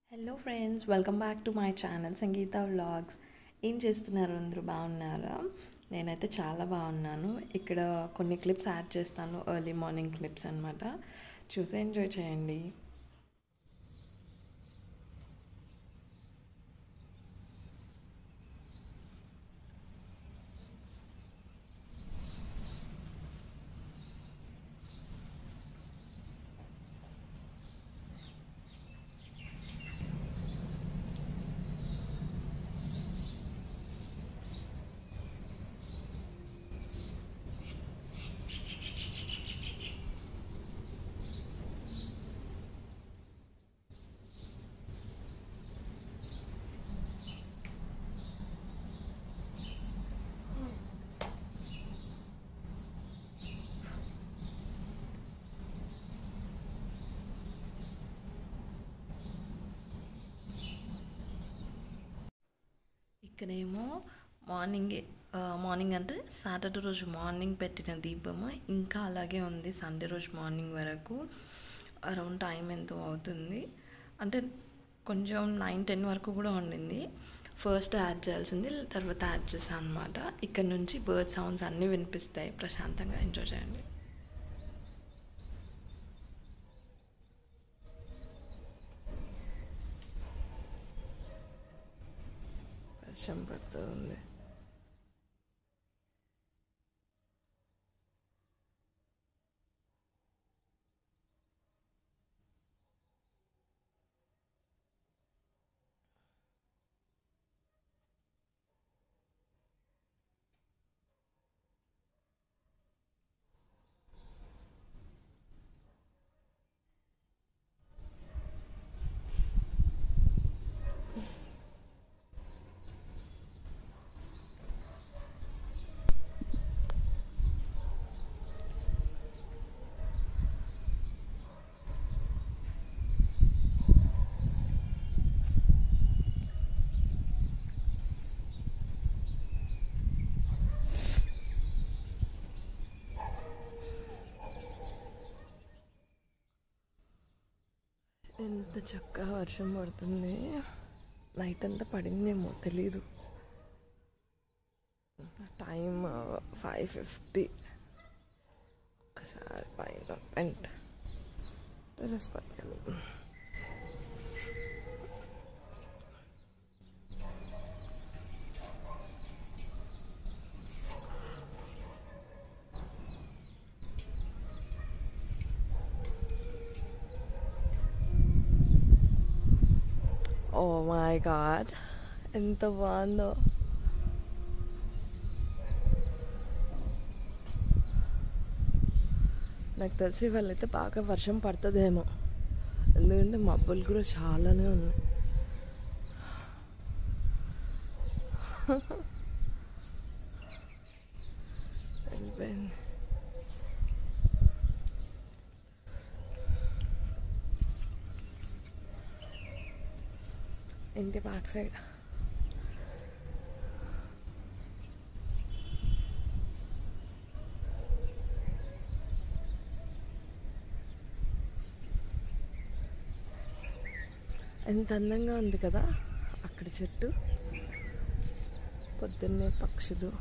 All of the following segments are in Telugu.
hello friends welcome back to my channel Sangeeta vlogs ఏం చేస్తున్నారు అందరూ బాగున్నారా నేనైతే చాలా బాగున్నాను ఇక్కడ కొన్ని క్లిప్స్ యాడ్ చేస్తాను ఎర్లీ మార్నింగ్ క్లిప్స్ అనమాట చూసి ఎంజాయ్ చేయండి ఇక్కడేమో మార్నింగ్ మార్నింగ్ అంటే సాటర్డే రోజు మార్నింగ్ పెట్టిన దీపము ఇంకా అలాగే ఉంది సండే రోజు మార్నింగ్ వరకు అరౌండ్ టైం ఎంతో అవుతుంది అంటే కొంచెం నైన్ టెన్ వరకు కూడా ఉండింది ఫస్ట్ యాడ్ చేయాల్సింది తర్వాత యాడ్ చేశాను అనమాట ఇక్కడ నుంచి బర్డ్ సౌండ్స్ అన్నీ వినిపిస్తాయి ప్రశాంతంగా ఎంజాయ్ చేయండి వర్షం పడుతుంది ఎంత చక్కగా వర్షం పడుతుంది నైట్ అంతా పడిందేమో తెలీదు టైం ఫైవ్ ఫిఫ్టీ ఒక్కసారి పైన పెంట్ టెరస్ పైకి ఓ మై గాడ్ ఎంత బాగుందో నాకు తెలిసి వాళ్ళైతే బాగా వర్షం పడుతుందేమో ఎందుకంటే మబ్బులు కూడా చాలానే ఉన్నాయి వెళ్ళిపోయింది ఇంటి బ్యాక్ సైడ్ ఎంత అందంగా ఉంది కదా అక్కడ చెట్టు పొద్దున్నే పక్షులు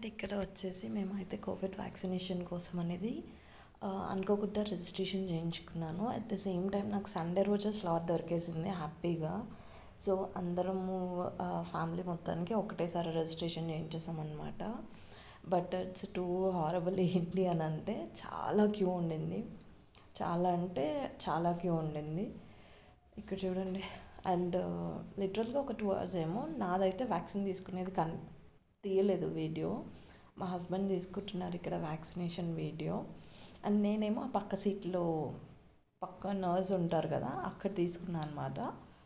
ఇక్కడ వచ్చేసి మేమైతే కోవిడ్ వ్యాక్సినేషన్ కోసం అనేది ఆ, అనుకోకుండా రిజిస్ట్రేషన్ చేయించుకున్నాను అట్ ద సేమ్ టైం నాకు సండే రోజే స్లాట్ దొరికేసింది హ్యాపీగా సో అందరము ఫ్యామిలీ మొత్తానికి ఒకటేసారి రిజిస్ట్రేషన్ చేయించేసాం అనమాట బట్ ఇట్స్ టూ హారబుల్ ఏంటి అని అంటే చాలా క్యూ ఉండింది చాలా అంటే చాలా క్యూ ఉండింది ఇక్కడ చూడండి అండ్ లిటరల్గా ఒక టూ అవర్స్ ఏమో నాదైతే వ్యాక్సిన్ తీసుకునేది కన్ తీయలేదు వీడియో మా హస్బెండ్ తీసుకుంటున్నారు ఇక్కడ వ్యాక్సినేషన్ వీడియో అండ్ నేనేమో ఆ పక్క సీట్లో పక్క నర్స్ ఉంటారు కదా అక్కడ తీసుకున్నాను అనమాట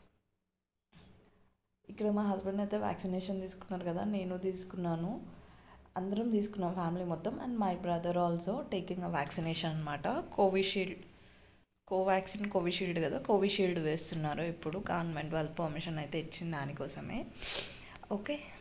ఇక్కడ మా హస్బెండ్ అయితే వ్యాక్సినేషన్ తీసుకున్నారు కదా నేను తీసుకున్నాను అందరం తీసుకున్నాం ఫ్యామిలీ మొత్తం and my brother also taking uh vaccination అనమాట కోవిషీల్డ్ కోవాక్సిన్ కోవిషీల్డ్ కదా కోవిషీల్డ్ వేస్తున్నారు ఇప్పుడు గవర్నమెంట్ వాళ్ళు పర్మిషన్ అయితే ఇచ్చింది దానికోసమే ఓకే